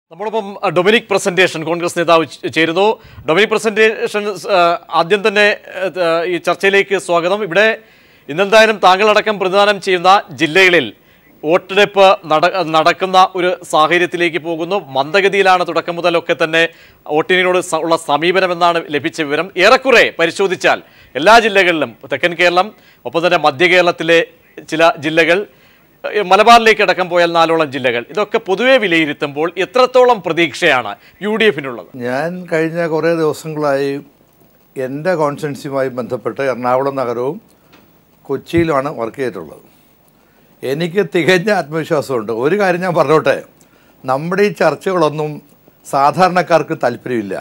നമ്മോടൊപ്പം അഹ്, Dominic presentation Congress നേതാവ് ചേ- ചേരുന്നു ഡൊമിനിക് പ്രസന്റേഷൻ അഹ്, ആദ്യം തന്നെ അഹ്, ഈ ചർച്ചയിലേക്ക് സ്വാഗതം ഇവിടെ ഇന്നെന്തായാലും താങ്കളടക്കം പ്രതിദാനം ചെയ്യുന്ന ജില്ലകളിൽ വോട്ടെടുപ്പ് നട നടക്കുന്ന ഒരു സാഹചര്യത്തിലേക്ക് പോകുന്നു മന്ദഗതിയിലാണ് തുടക്കം മുതലൊക്കെ തന്നെ വോട്ടിങ്ങിനോട് സ- ഉള്ള സമീപനം എന്നാണ് ലഭിച്ച വിവരം ഏറെക്കുറെ പരിശോധിച്ചാൽ എല്ലാ ജില്ലകളിലും തെക്കൻ കേരളം ഒപ്പം തന്നെ മധ്യ കേരളത്തിലെ ചില ജില്ലകൾ ഏഹ് മലബാറിലേക്ക് അടക്കം പോയാൽ നാലോളം ജില്ലകൾ ഇതൊക്കെ പൊതുവെ വിലയിരുത്തുമ്പോൾ എത്രത്തോളം പ്രതീക്ഷയാണ് യു ഡി എഫിനുള്ളത് ഞാൻ കഴിഞ്ഞ കുറേ ദിവസങ്ങളായി എൻ്റെ കോൺസ്റ്റിറ്റ്യൻസിയുമായി ബന്ധപ്പെട്ട് എറണാകുളം നഗരവും കൊച്ചിയിലുമാണ് വർക്ക് ചെയ്തിട്ടുള്ളത് എനിക്ക് തികഞ്ഞ ആത്മവിശ്വാസമുണ്ട് ഒരു കാര്യം ഞാൻ പറഞ്ഞോട്ടെ നമ്മുടെ ഈ ചർച്ചകളൊന്നും സാധാരണക്കാർക്ക് താല്പര്യമില്ല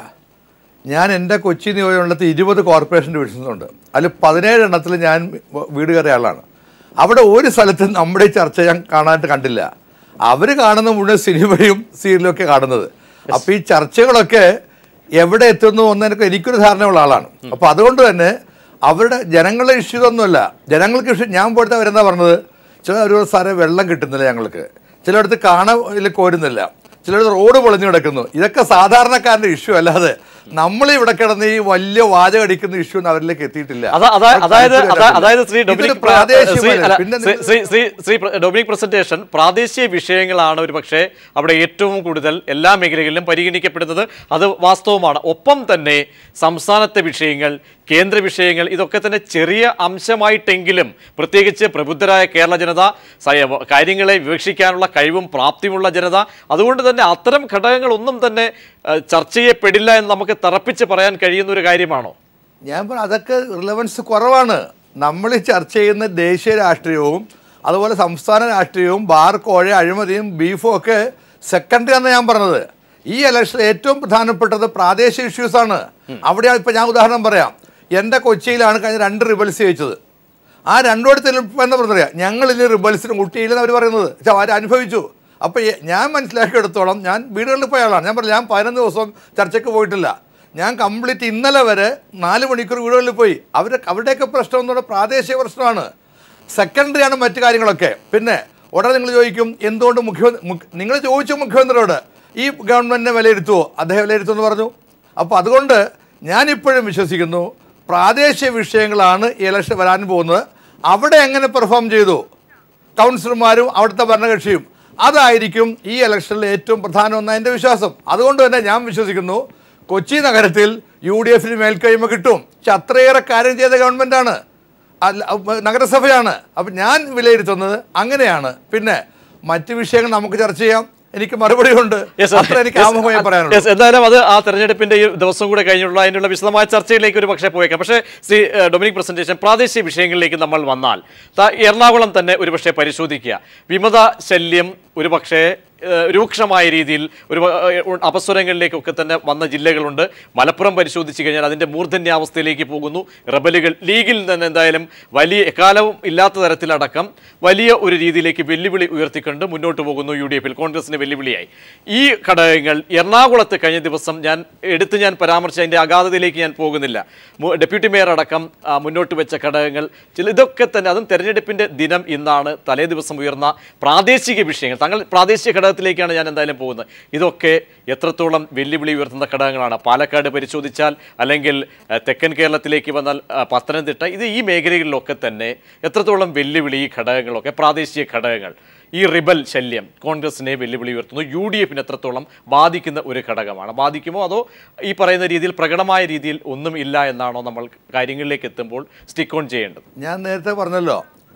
ഞാൻ എൻ്റെ കൊച്ചി നിയോജകമണ്ഡലത്തിൽ ഇരുപത് കോർപ്പറേഷൻ ഡിവിഷൻസ് ഉണ്ട് അതിൽ പതിനേഴ് എണ്ണത്തിൽ ഞാൻ വീട് കയറിയ ആളാണ് അവിടെ ഒരു സ്ഥലത്തും നമ്മുടെ ഈ ചർച്ച ഞാൻ കാണാനായിട്ട് കണ്ടില്ല അവർ കാണുന്ന മുഴുവൻ സിനിമയും സീരിയലും ഒക്കെ കാണുന്നത് അപ്പോൾ ഈ ചർച്ചകളൊക്കെ എവിടെ എത്തുന്നു എന്നതിനൊക്കെ എനിക്കൊരു ധാരണയുള്ള ആളാണ് അപ്പോൾ അതുകൊണ്ട് തന്നെ അവരുടെ ജനങ്ങളുടെ ഇഷ്യൂ ഇതൊന്നുമല്ല ജനങ്ങൾക്ക് ഇഷ്യൂ ഞാൻ പോലത്തെ അവരെന്താ പറഞ്ഞത് ചില ഒരു സ്ഥലം വെള്ളം കിട്ടുന്നില്ല ഞങ്ങൾക്ക് ചിലയിടത്ത് കാണയിൽ കോരുന്നില്ല ചിലയിടത്ത് റോഡ് പൊളിഞ്ഞു കിടക്കുന്നു ഇതൊക്കെ സാധാരണക്കാരൻ്റെ ഇഷ്യൂ അല്ലാതെ നമ്മൾ ഇവിടെ കിടന്ന് ഈ വലിയ വാചകം അടിക്കുന്ന ഇഷ്യൂ ഒന്നും അവരിലേക്ക് എത്തിയിട്ടില്ല അതാ- അതാ- അത് അതായത് താല്പര്യം അതാ- ഇല്ല. അതായത് ശ്രീ ഇതൊരു ഡൊമിനിക് പ്രാദേശിക ശ്രീ- അല്ല, പിന്നെ ശ്രീ- ശ്രീ ശ്രീ ശ്രീ പ്ര- ഡൊമിനിക് പ്രസന്റേഷൻ പ്രാദേശിക വിഷയങ്ങളാണ് ഒരു പക്ഷേ അവിടെ ഏറ്റവും കൂടുതൽ എല്ലാ മേഖലകളിലും പരിഗണിക്കപ്പെടുന്നത് അത് വാസ്തവമാണ് ഒപ്പം തന്നെ സംസ്ഥാനത്തെ വിഷയങ്ങൾ കേന്ദ്ര വിഷയങ്ങൾ ഇതൊക്കെ തന്നെ ചെറിയ അംശമായിട്ടെങ്കിലും പ്രത്യേകിച്ച് പ്രബുദ്ധരായ കേരള ജനത സയ- കാര്യങ്ങളെ വിവക്ഷിക്കാനുള്ള കഴിവും പ്രാപ്തിയുമുള്ള ജനത അതുകൊണ്ട് തന്നെ അത്തരം ഘടകങ്ങളൊന്നും തന്നെ ഏഹ്, ചർച്ച ചെയ്യപ്പെടില്ല എന്ന് നമുക്ക് തറപ്പിച്ച് പറയാൻ കഴിയുന്ന ഒരു കാര്യമാണോ ഞാൻ പറ അതൊക്കെ റിലവൻസ് കുറവാണ് നമ്മൾ ഈ ചർച്ച ചെയ്യുന്ന ദേശീയ രാഷ്ട്രീയവും അതുപോലെ സംസ്ഥാന രാഷ്ട്രീയവും ബാർ കോഴ അഴിമതിയും ബീഫും ഒക്കെ സെക്കൻഡറി ആണ് ഞാൻ പറഞ്ഞത് ഈ ഇലക്ഷനിൽ ഏറ്റവും പ്രധാനപ്പെട്ടത് പ്രാദേശിക ഇഷ്യൂസാണ് അവിടെയാണ് ഇപ്പം ഞാൻ ഉദാഹരണം പറയാം എൻ്റെ കൊച്ചിയിലാണ് കഴിഞ്ഞ രണ്ട് റിബൽസ് ജയിച്ചത് ആ രണ്ടിടത്തിൽ എന്താ പറയുക ഞങ്ങൾ ഇനി റിബൽസിന് മുട്ടിയില്ലെന്ന് അവർ പറയുന്നത് പക്ഷെ അവർ അനുഭവിച്ചു അപ്പോൾ ഞാൻ മനസ്സിലാക്കിയെടുത്തോളം ഞാൻ വീടുകളിൽ പോയ ആളാണ് ഞാൻ പറഞ്ഞു ഞാൻ പതിനൊന്ന് ദിവസം ചർച്ചയ്ക്ക് പോയിട്ടില്ല ഞാൻ കംപ്ലീറ്റ് ഇന്നലെ വരെ നാല് മണിക്കൂർ വീടുകളിൽ പോയി അവർ അവരുടെയൊക്കെ പ്രശ്നം എന്ന് പറഞ്ഞാൽ പ്രാദേശിക പ്രശ്നമാണ് സെക്കൻഡറി ആണ് മറ്റു കാര്യങ്ങളൊക്കെ പിന്നെ ഉടനെ നിങ്ങൾ ചോദിക്കും എന്തുകൊണ്ട് മുഖ്യമന്ത്രി നിങ്ങൾ ചോദിച്ചു മുഖ്യമന്ത്രിയോട് ഈ ഗവൺമെൻറ്റിനെ വിലയിരുത്തുമോ അദ്ദേഹം വിലയിരുത്തുമെന്ന് പറഞ്ഞു അപ്പോൾ അതുകൊണ്ട് ഞാനിപ്പോഴും വിശ്വസിക്കുന്നു പ്രാദേശിക വിഷയങ്ങളാണ് ഈ ഇലക്ഷൻ വരാൻ പോകുന്നത് അവിടെ എങ്ങനെ പെർഫോം ചെയ്തു കൗൺസിലർമാരും അവിടുത്തെ ഭരണകക്ഷിയും അതായിരിക്കും ഈ ഇലക്ഷനിൽ ഏറ്റവും പ്രധാനമെന്ന എൻ്റെ വിശ്വാസം അതുകൊണ്ട് തന്നെ ഞാൻ വിശ്വസിക്കുന്നു കൊച്ചി നഗരത്തിൽ യു ഡി എഫിന് മേൽക്കൈമ കിട്ടും പക്ഷെ അത്രയേറെ കാര്യം ചെയ്ത ഗവൺമെൻറ്റാണ് അല്ല അഹ് നഗരസഭയാണ് അപ്പം ഞാൻ വിലയിരുത്തുന്നത് അങ്ങനെയാണ് പിന്നെ മറ്റ് വിഷയങ്ങൾ നമുക്ക് ചർച്ച ചെയ്യാം എനിക്ക് മറുപടിയുണ്ട് Yes, sir. അത്ര എനിക്ക് Yes, ആമുഖമായി Yes, പറയാനുള്ളൂ എന്തായാലും അത് ആ തെരഞ്ഞെടുപ്പിന്റെ ഈ ദിവസം കൂടെ കഴിഞ്ഞുള്ള അതിനുള്ള വിശദമായ ചർച്ചയിലേക്ക് ഒരു പക്ഷേ പോയേക്കാം പക്ഷേ ശ്രീ ഏഹ്, ഡൊമിനിക് പ്രസന്റേഷൻ പ്രാദേശിക വിഷയങ്ങളിലേക്ക് നമ്മൾ വന്നാൽ ദാ എറണാകുളം തന്നെ ഒരു പക്ഷേ പരിശോധിക്കുക വിമത ശല്യം ഒരു പക്ഷേ ഏഹ്, രൂക്ഷമായ രീതിയിൽ ഒരു ഏഹ്, അപസ്വരങ്ങളിലേക്കൊക്കെ തന്നെ വന്ന ജില്ലകളുണ്ട് മലപ്പുറം പരിശോധിച്ച് കഴിഞ്ഞാൽ അതിൻ്റെ മൂർധന്യാവസ്ഥയിലേക്ക് പോകുന്നു റബലുകൾ ലീഗിൽ തന്നെ എന്തായാലും വലിയ എക്കാലവും ഇല്ലാത്ത തരത്തിലടക്കം വലിയ ഒരു രീതിയിലേക്ക് വെല്ലുവിളി ഉയർത്തിക്കൊണ്ട് മുന്നോട്ട് പോകുന്നു യു ഡി എഫിൽ കോൺഗ്രസിന് വെല്ലുവിളിയായി ഈ ഘടകങ്ങൾ എറണാകുളത്ത് കഴിഞ്ഞ ദിവസം ഞാൻ എടുത്ത് ഞാൻ പരാമർശിച്ച അതിൻ്റെ അഗാധതയിലേക്ക് ഞാൻ പോകുന്നില്ല മു- ഡെപ്യൂട്ടി മേയർ അടക്കം ആ, മുന്നോട്ട് വെച്ച ഘടകങ്ങൾ ചില ഇതൊക്കെ തന്നെ അതും തെരഞ്ഞെടുപ്പിൻ്റെ ദിനം ഇന്നാണ് തലേ ദിവസം ഉയർന്ന പ്രാദേശിക വിഷയങ്ങൾ തങ്ങൾ പ്രാദേശിക ഘടകത്തിലേക്കാണ് ഞാൻ എന്തായാലും പോകുന്നത് ഇതൊക്കെ എത്രത്തോളം വെല്ലുവിളി ഉയർത്തുന്ന ഘടകങ്ങളാണ് പാലക്കാട് പരിശോധിച്ചാൽ അല്ലെങ്കിൽ ആ, തെക്കൻ കേരളത്തിലേക്ക് വന്നാൽ ആ, പത്തനംതിട്ട ഇത് ഈ മേഖലകളിലൊക്കെ തന്നെ എത്രത്തോളം വെല്ലുവിളി ഈ ഘടകങ്ങളൊക്കെ പ്രാദേശിക ഘടകങ്ങൾ ഈ റിബൽ ശല്യം കോൺഗ്രസിനെ വെല്ലുവിളി ഉയർത്തുന്നു യു ഡി എഫിന് എത്രത്തോളം ബാധിക്കുന്ന ഒരു ഘടകമാണ് ബാധിക്കുമോ അതോ ഈ പറയുന്ന രീതിയിൽ പ്രകടമായ രീതിയിൽ ഒന്നും ഇല്ല എന്നാണോ നമ്മൾ കാര്യങ്ങളിലേക്ക് എത്തുമ്പോൾ സ്റ്റിക്ക് ഓൺ ചെയ്യേണ്ടത് ഞാൻ നേരത്തെ പറഞ്ഞല്ലോ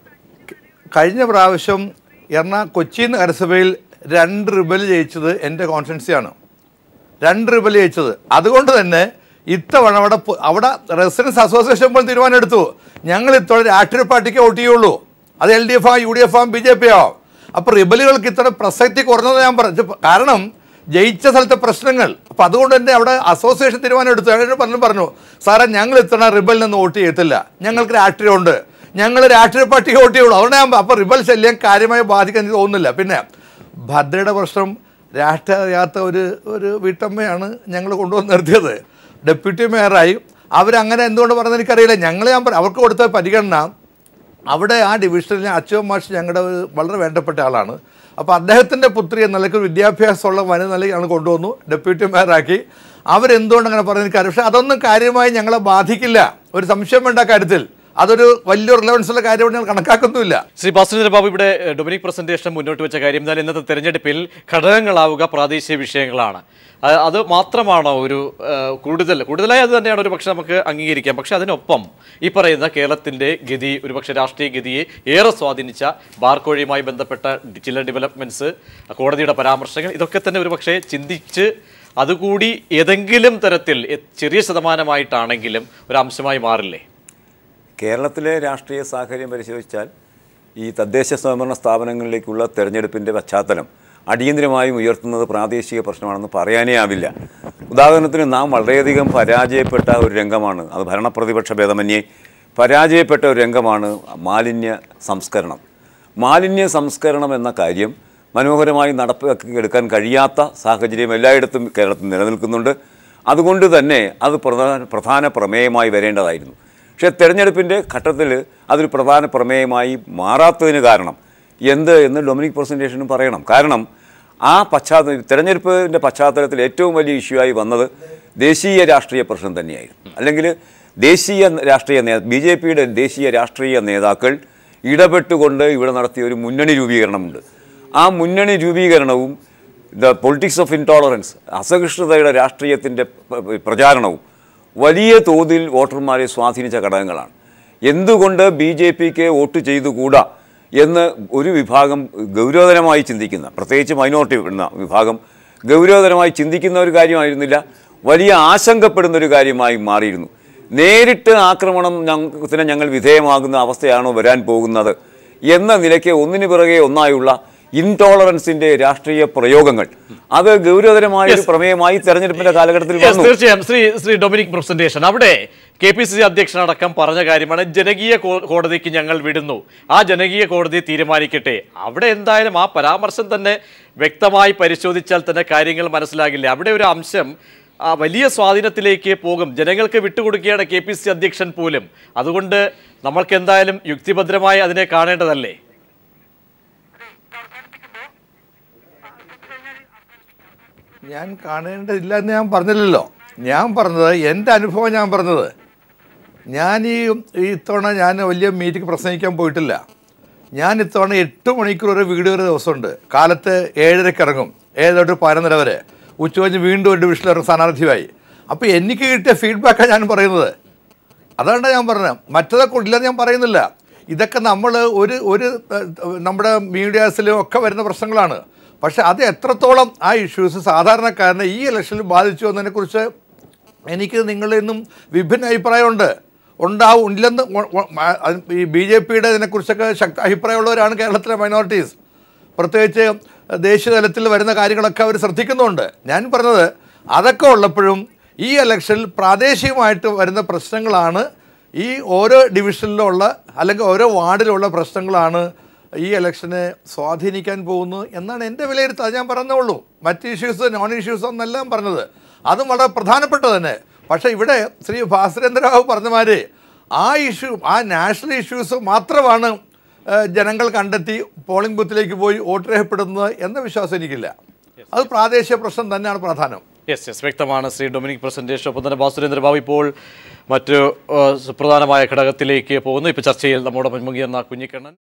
ക- കഴിഞ്ഞ പ്രാവശ്യം എറണാ കൊച്ചി നഗരസഭയിൽ രണ്ട് റിബൽ ജയിച്ചത് എൻ്റെ കോൺസ്റ്റിറ്റ്യൻസിയാണ് രണ്ട് റിബൽ ജയിച്ചത് അതുകൊണ്ട് തന്നെ ഇത്തവണ അവിടെ പോ- അവിടെ റെസിഡൻസ് അസോസിയേഷൻ പോലും തീരുമാനം എടുത്തു ഞങ്ങൾ ഇത്തവണ രാഷ്ട്രീയ പാർട്ടിക്ക് വോട്ട് ചെയ്യുള്ളൂ അത് എൽ ഡി എഫ് ആവും യു ഡി എഫ് ആവും ബി ജെ പി ആവും അപ്പോൾ റിബലുകൾക്ക് ഇത്ര പ്രസക്തി കുറഞ്ഞത് ഞാൻ പറഞ്ഞു കാരണം ജയിച്ച സ്ഥലത്തെ പ്രശ്നങ്ങൾ അപ്പം അതുകൊണ്ട് തന്നെ അവിടെ അസോസിയേഷൻ തീരുമാനം എടുത്തു അങ്ങനെ പറഞ്ഞു പറഞ്ഞു സാറേ ഞങ്ങൾ ഇത്തവണ റിബലിൽ നിന്ന് വോട്ട് ചെയ്യത്തില്ല ഞങ്ങൾക്ക് രാഷ്ട്രീയമുണ്ട് ഞങ്ങൾ രാഷ്ട്രീയ പാർട്ടിക്ക് വോട്ട് ചെയ്യുള്ളൂ അതുകൊണ്ട് ഞാൻ അപ്പോൾ റിബൽ ശല്യം കാര്യമായി ബാധിക്കാൻ എനിക്ക് തോന്നുന്നില്ല പിന്നെ ഭദ്രയുടെ പ്രശ്നം രാഷ്ട്രീയ അറിയാത്ത ഒരു ഒരു വീട്ടമ്മയാണ് ഞങ്ങൾ കൊണ്ടുവന്ന് നിർത്തിയത് ഡെപ്യൂട്ടി മേയറായി അവരങ്ങനെ എന്തുകൊണ്ട് പറഞ്ഞത് എനിക്കറിയില്ല ഞങ്ങൾ ഞാൻ പറ- അവർക്ക് കൊടുത്ത പരിഗണന അവിടെ ആ ഡിവിഷനിലെ അച്യുവൻ മാഷ് ഞങ്ങളുടെ ഒരു വളരെ വേണ്ടപ്പെട്ട ആളാണ് അപ്പോൾ അദ്ദേഹത്തിൻ്റെ പുത്രി എന്ന നിലയ്ക്ക് ഒരു വിദ്യാഭ്യാസമുള്ള വനിത നിലയ്ക്കാണ് കൊണ്ടുവന്നു ഡെപ്യൂട്ടി മേയറാക്കി അവരെന്തുകൊണ്ട് അങ്ങനെ പറയുന്നത് കാര്യം പക്ഷേ അതൊന്നും കാര്യമായി ഞങ്ങളെ ബാധിക്കില്ല ഒരു സംശയം വേണ്ട കാര്യത്തിൽ അതൊരു വലിയ റിലവൻസ് ഉള്ള കാര്യമായിട്ട് ഞങ്ങൾ കണക്കാക്കുന്നുമില്ല ശ്രീ ഭാസ്കരേന്ദ്ര ബാബു ഇവിടെ ഏഹ്, ഡൊമിനിക് പ്രസന്റേഷൻ മുന്നോട്ട് വെച്ച കാര്യം എന്നാൽ ഇന്നത്തെ തെരഞ്ഞെടുപ്പിൽ ഘടകങ്ങളാവുക പ്രാദേശിക വിഷയങ്ങളാണ് അ- അത് മാത്രമാണോ ഒരു ഏഹ്, കൂടുതൽ കൂടുതലായി അത് തന്നെയാണ് ഒരു പക്ഷെ നമുക്ക് അംഗീകരിക്കാം പക്ഷെ അതിനൊപ്പം ഈ പറയുന്ന കേരളത്തിന്റെ ഗതി ഒരുപക്ഷെ രാഷ്ട്രീയ ഗതിയെ ഏറെ സ്വാധീനിച്ച ബാർക്കോഴിയുമായി ബന്ധപ്പെട്ട ചില ഡെവലപ്മെന്റ്സ് കോടതിയുടെ പരാമർശങ്ങൾ ഇതൊക്കെ തന്നെ ഒരുപക്ഷെ ചിന്തിച്ച് അതുകൂടി ഏതെങ്കിലും തരത്തിൽ എ- ചെറിയ ശതമാനമായിട്ടാണെങ്കിലും ഒരു അംശമായി മാറില്ലേ കേരളത്തിലെ രാഷ്ട്രീയ സാഹചര്യം പരിശോധിച്ചാൽ ഈ തദ്ദേശ സ്വയംഭരണ സ്ഥാപനങ്ങളിലേക്കുള്ള തെരഞ്ഞെടുപ്പിൻ്റെ പശ്ചാത്തലം അടിയന്തരമായും ഉയർത്തുന്നത് പ്രാദേശിക പ്രശ്നമാണെന്ന് പറയാനേ ആവില്ല ഉദാഹരണത്തിന് നാം വളരെയധികം പരാജയപ്പെട്ട ഒരു രംഗമാണ് അത് ഭരണപ്രതിപക്ഷ ഭേദമന്യേ പരാജയപ്പെട്ട ഒരു രംഗമാണ് മാലിന്യ സംസ്കരണം മാലിന്യ സംസ്കരണം എന്ന കാര്യം മനോഹരമായി നടപ്പാക്കി എടുക്കാൻ കഴിയാത്ത സാഹചര്യം എല്ലായിടത്തും കേരളത്തിൽ നിലനിൽക്കുന്നുണ്ട് അതുകൊണ്ട് തന്നെ അത് പ്രധാന പ്രധാന പ്രമേയമായി വരേണ്ടതായിരുന്നു പക്ഷേ തെരഞ്ഞെടുപ്പിൻ്റെ ഘട്ടത്തിൽ അതൊരു പ്രധാന പ്രമേയമായി മാറാത്തതിന് കാരണം എന്ത് എന്ന് ഡൊമിനിക് പ്രസൻറ്റേഷനും പറയണം കാരണം ആ പശ്ചാത്തല തെരഞ്ഞെടുപ്പിൻ്റെ പശ്ചാത്തലത്തിൽ ഏറ്റവും വലിയ ഇഷ്യൂ ആയി വന്നത് ദേശീയ രാഷ്ട്രീയ പ്രശ്നം തന്നെയായിരുന്നു അല്ലെങ്കിൽ ദേശീയ രാഷ്ട്രീയ നേ ബി ജെ പിയുടെ ദേശീയ രാഷ്ട്രീയ നേതാക്കൾ ഇടപെട്ടുകൊണ്ട് ഇവിടെ നടത്തിയ ഒരു മുന്നണി രൂപീകരണമുണ്ട് ആ മുന്നണി രൂപീകരണവും ദ പൊളിറ്റിക്സ് ഓഫ് ഇൻടോളറൻസ് അസഹിഷ്ണുതയുടെ രാഷ്ട്രീയത്തിൻ്റെ പ- പ്രചാരണവും വലിയ തോതിൽ വോട്ടർമാരെ സ്വാധീനിച്ച ഘടകങ്ങളാണ് എന്തുകൊണ്ട് ബി ജെ പിക്ക് വോട്ട് ചെയ്തുകൂടാ എന്ന് ഒരു വിഭാഗം ഗൗരവതരമായി ചിന്തിക്കുന്ന പ്രത്യേകിച്ച് മൈനോറിറ്റി എന്ന വിഭാഗം ഗൗരവതരമായി ചിന്തിക്കുന്ന ഒരു കാര്യമായിരുന്നില്ല വലിയ ആശങ്കപ്പെടുന്ന ഒരു കാര്യമായി മാറിയിരുന്നു നേരിട്ട് ആക്രമണം ഞങ്ങൾക്ക് ഞങ്ങൾ വിധേയമാകുന്ന അവസ്ഥയാണോ വരാൻ പോകുന്നത് എന്ന നിലയ്ക്ക് ഒന്നിനു പിറകെ ഒന്നായുള്ള ഇൻടോളറൻസിന്റെ രാഷ്ട്രീയ പ്രയോഗങ്ങൾ അത് ഗൗരവതരമായ ഒരു പ്രമേയമായി തെരഞ്ഞെടുപ്പിന്റെ കാലഘട്ടത്തിൽ Yes, വന്നു തീർച്ചയായും ശ്രീ ശ്രീ ഡൊമിനിക് പ്രസന്റേഷൻ അവിടെ കെ പി സി സി അധ്യക്ഷനടക്കം പറഞ്ഞ കാര്യമാണ് ജനകീയ കോ- കോടതിക്ക് ഞങ്ങൾ വിടുന്നു ആ ജനകീയ കോടതി തീരുമാനിക്കട്ടെ അവിടെ എന്തായാലും ആ പരാമർശം തന്നെ വ്യക്തമായി പരിശോധിച്ചാൽ തന്നെ കാര്യങ്ങൾ മനസ്സിലാകില്ല അവിടെ ഒരു അംശം ആ വലിയ സ്വാധീനത്തിലേക്ക് പോകും ജനങ്ങൾക്ക് വിട്ടുകൊടുക്കുകയാണ് കെ പി സി അധ്യക്ഷൻ പോലും അതുകൊണ്ട് നമ്മൾക്ക് എന്തായാലും യുക്തിഭദ്രമായി അതിനെ കാണേണ്ടതല്ലേ ഞാൻ കാണേണ്ടതില്ല എന്ന് ഞാൻ പറഞ്ഞില്ലല്ലോ ഞാൻ പറഞ്ഞത് എൻ്റെ അനുഭവം ഞാൻ പറഞ്ഞത് ഞാൻ ഈ ഈ ഇത്തവണ ഞാൻ വലിയ മീറ്റിംഗ് പ്രസംഗിക്കാൻ പോയിട്ടില്ല ഞാൻ ഇത്തവണ എട്ട് മണിക്കൂർ ഒരു വീഡിയോ ഒരു ദിവസമുണ്ട് കാലത്ത് ഏഴരയ്ക്ക് ഇറങ്ങും ഏഴ് തൊട്ട് പതിനൊന്നര വരെ ഉച്ചകഴിഞ്ഞ് വീണ്ടും ഒരു ഡിവിഷനിൽ ഇറങ്ങും സ്ഥാനാർത്ഥിയായി അപ്പോൾ എനിക്ക് കിട്ടിയ ഫീഡ്ബാക്കാണ് ഞാൻ പറയുന്നത് അതാണ് ഞാൻ പറഞ്ഞത് മറ്റതൊക്കെ ഇല്ലെന്ന് ഞാൻ പറയുന്നില്ല ഇതൊക്കെ നമ്മൾ ഒരു ഒരു ഏഹ്, നമ്മുടെ മീഡിയാസിലും ഒക്കെ വരുന്ന പ്രശ്നങ്ങളാണ് പക്ഷേ അത് എത്രത്തോളം ആ ഇഷ്യൂസ് സാധാരണക്കാരനെ ഈ ഇലക്ഷനിൽ ബാധിച്ചു എന്നതിനെക്കുറിച്ച് എനിക്ക് നിങ്ങളിൽ നിന്നും വിഭിന്ന അഭിപ്രായമുണ്ട് ഉണ്ടാവും ഇല്ലെന്ന് ഒ- ഒ- മ- അത് ഈ ബി ജെ പിയുടെ ഇതിനെക്കുറിച്ചൊക്കെ ശക്ത അഭിപ്രായമുള്ളവരാണ് കേരളത്തിലെ മൈനോറിറ്റീസ് പ്രത്യേകിച്ച് ദേശീയ തലത്തിൽ വരുന്ന കാര്യങ്ങളൊക്കെ അവർ ശ്രദ്ധിക്കുന്നുണ്ട് ഞാൻ പറഞ്ഞത് അതൊക്കെ ഉള്ളപ്പോഴും ഈ ഇലക്ഷനിൽ പ്രാദേശികമായിട്ട് വരുന്ന പ്രശ്നങ്ങളാണ് ഈ ഓരോ ഡിവിഷനിലുള്ള അല്ലെങ്കിൽ ഓരോ വാർഡിലുള്ള പ്രശ്നങ്ങളാണ് ഈ ഇലക്ഷനെ സ്വാധീനിക്കാൻ പോകുന്നു എന്നാണ് എൻ്റെ വിലയിരുത്തൽ അത് ഞാൻ പറഞ്ഞുള്ളൂ മറ്റ് ഇഷ്യൂസ് നോൺ ഇഷ്യൂസ് എന്നെല്ലാം പറഞ്ഞത് അതും വളരെ പ്രധാനപ്പെട്ട തന്നെ പക്ഷേ ഇവിടെ ശ്രീ ഭാസ്കരേന്ദ്രറാവു പറഞ്ഞ മാതിരി ആ ഇഷ്യൂ ആ നാഷണൽ ഇഷ്യൂസ് മാത്രമാണ് ഏഹ്, ജനങ്ങൾ കണ്ടെത്തി പോളിംഗ് ബൂത്തിലേക്ക് പോയി വോട്ട് രേഖപ്പെടുന്നത് എന്ന വിശ്വാസം എനിക്കില്ല അത് പ്രാദേശിക പ്രശ്നം തന്നെയാണ് പ്രധാനം യെസ് യെസ് വ്യക്തമാണ് ശ്രീ ഡൊമിനിക് പ്രസന്റേഷൻ ഒപ്പം തന്നെ ബാസുരേന്ദ്ര ബാബു ഇപ്പോൾ മറ്റു ഏഹ്, സുപ്രധാനമായ ഘടകത്തിലേക്ക് പോകുന്നു ഇപ്പോൾ ചർച്ചയിൽ നമ്മോടൊപ്പം മുങ്ങിയെന്ന കുഞ്ഞിക്കണ്ണൻ